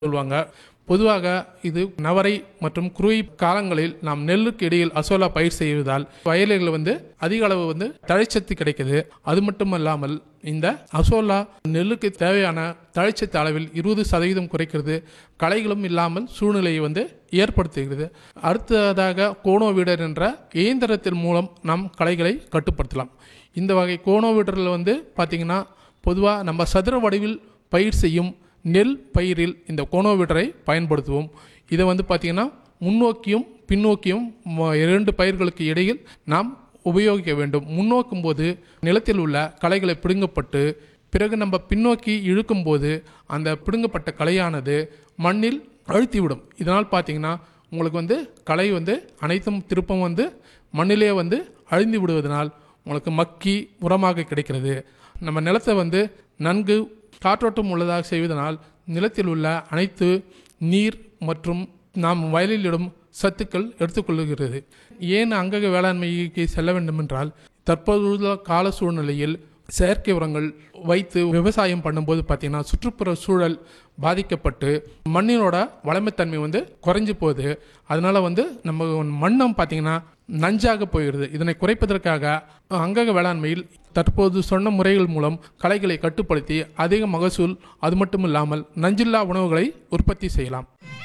சொல்லுவாங்க பொதுவாக இது நவரை மற்றும் குருவி காலங்களில் நாம் நெல்லுக்கு இடையில் அசோலா பயிர் செய்வதால் வயல்களில் வந்து அதிக அளவு வந்து தழைச்சத்து கிடைக்குது அது மட்டும் இல்லாமல் இந்த அசோலா நெல்லுக்கு தேவையான தழைச்சத்து அளவில் இருபது சதவீதம் குறைக்கிறது களைகளும் இல்லாமல் சூழ்நிலையை வந்து ஏற்படுத்துகிறது அடுத்ததாக கோணோவீடர் என்ற இயந்திரத்தின் மூலம் நாம் களைகளை கட்டுப்படுத்தலாம் இந்த வகை கோணோவீடரில் வந்து பார்த்திங்கன்னா பொதுவாக நம்ம சதுர வடிவில் பயிர் செய்யும் நெல் பயிரில் இந்த கோணோவீடரை பயன்படுத்துவோம் இதை வந்து பார்த்திங்கன்னா முன்னோக்கியும் பின்னோக்கியும் ம- இரண்டு பயிர்களுக்கு இடையில் நாம் உபயோகிக்க வேண்டும் முன்னோக்கும் போது நிலத்தில் உள்ள களைகளை பிடுங்கப்பட்டு பிறகு நம்ம பின்னோக்கி இழுக்கும்போது அந்த பிடுங்கப்பட்ட களையானது மண்ணில் அழுத்திவிடும் இதனால் பார்த்தீங்கன்னா உங்களுக்கு வந்து களை வந்து அனைத்தும் திருப்பம் வந்து மண்ணிலே வந்து அழிந்து விடுவதனால் உங்களுக்கு மக்கி உரமாக கிடைக்கிறது நம்ம நிலத்தை வந்து நன்கு காற்றோட்டம் உள்ளதாக செய்வதனால் நிலத்தில் உள்ள அனைத்து நீர் மற்றும் நாம் வயலில் இடும் சத்துக்கள் எடுத்துக்கொள்ளுகிறது ஏன் அங்கக வேளாண்மைக்கு செல்ல வேண்டுமென்றால் தற்போதுள்ள கால சூழ்நிலையில் செயற்கை உரங்கள் வைத்து விவசாயம் பண்ணும்போது பார்த்திங்கன்னா சுற்றுப்புற சூழல் பாதிக்கப்பட்டு மண்ணினோட வளமைத்தன்மை வந்து குறைஞ்சு போகுது அதனால வந்து நம்ம மண்ணும் பார்த்திங்கன்னா நஞ்சாக போயிடுது இதனை குறைப்பதற்காக அங்கக வேளாண்மையில் தற்போது சொன்ன முறைகள் மூலம் களைகளை கட்டுப்படுத்தி அதிக மகசூல் அது மட்டும் இல்லாமல் நஞ்சில்லா உணவுகளை உற்பத்தி செய்யலாம்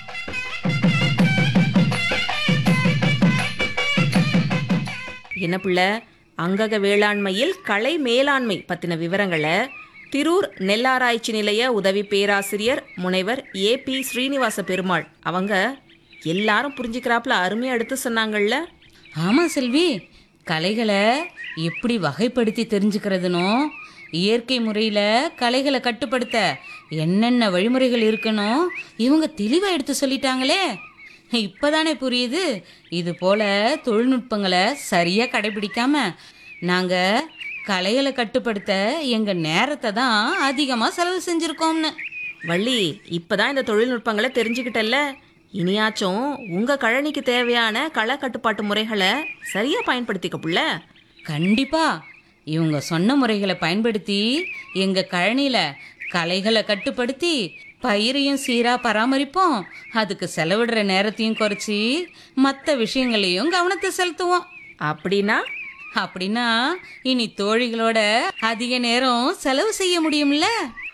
என்ன பிள்ளை அங்கக வேளாண்மையில் கலை மேலாண்மை பத்தின விவரங்களை திரூர் நெல்லாராய்ச்சி நிலைய உதவி பேராசிரியர் முனைவர் ஏ பி ஸ்ரீனிவாச பெருமாள் அவங்க எல்லாரும் புரிஞ்சுக்கிறாப்புல அருமையா எடுத்து சொன்னாங்கல்ல ஆமாம் செல்வி கலைகளை எப்படி வகைப்படுத்தி தெரிஞ்சுக்கிறதுனோ இயற்கை முறையில் கலைகளை கட்டுப்படுத்த என்னென்ன வழிமுறைகள் இருக்கணும் இவங்க தெளிவாக எடுத்து சொல்லிட்டாங்களே இப்போதானே புரியுது இது போல தொழில்நுட்பங்களை சரியாக கடைபிடிக்காம நாங்கள் கலைகளை கட்டுப்படுத்த எங்கள் நேரத்தை தான் அதிகமாக செலவு செஞ்சுருக்கோம்னு வள்ளி இப்பதான் இந்த தொழில்நுட்பங்களை தெரிஞ்சுக்கிட்டல்ல இனியாச்சும் உங்க கழனிக்கு தேவையான கள கட்டுப்பாட்டு முறைகளை சரியா பயன்படுத்திக்க புள்ள கண்டிப்பா இவங்க சொன்ன முறைகளை பயன்படுத்தி எங்க கழனியில களைகளை கட்டுப்படுத்தி பயிரையும் சீரா பராமரிப்போம் அதுக்கு செலவிடுற நேரத்தையும் குறைச்சி மற்ற விஷயங்களையும் கவனத்தை செலுத்துவோம் அப்படின்னா அப்படின்னா இனி தோழிகளோட அதிக நேரம் செலவு செய்ய முடியும்ல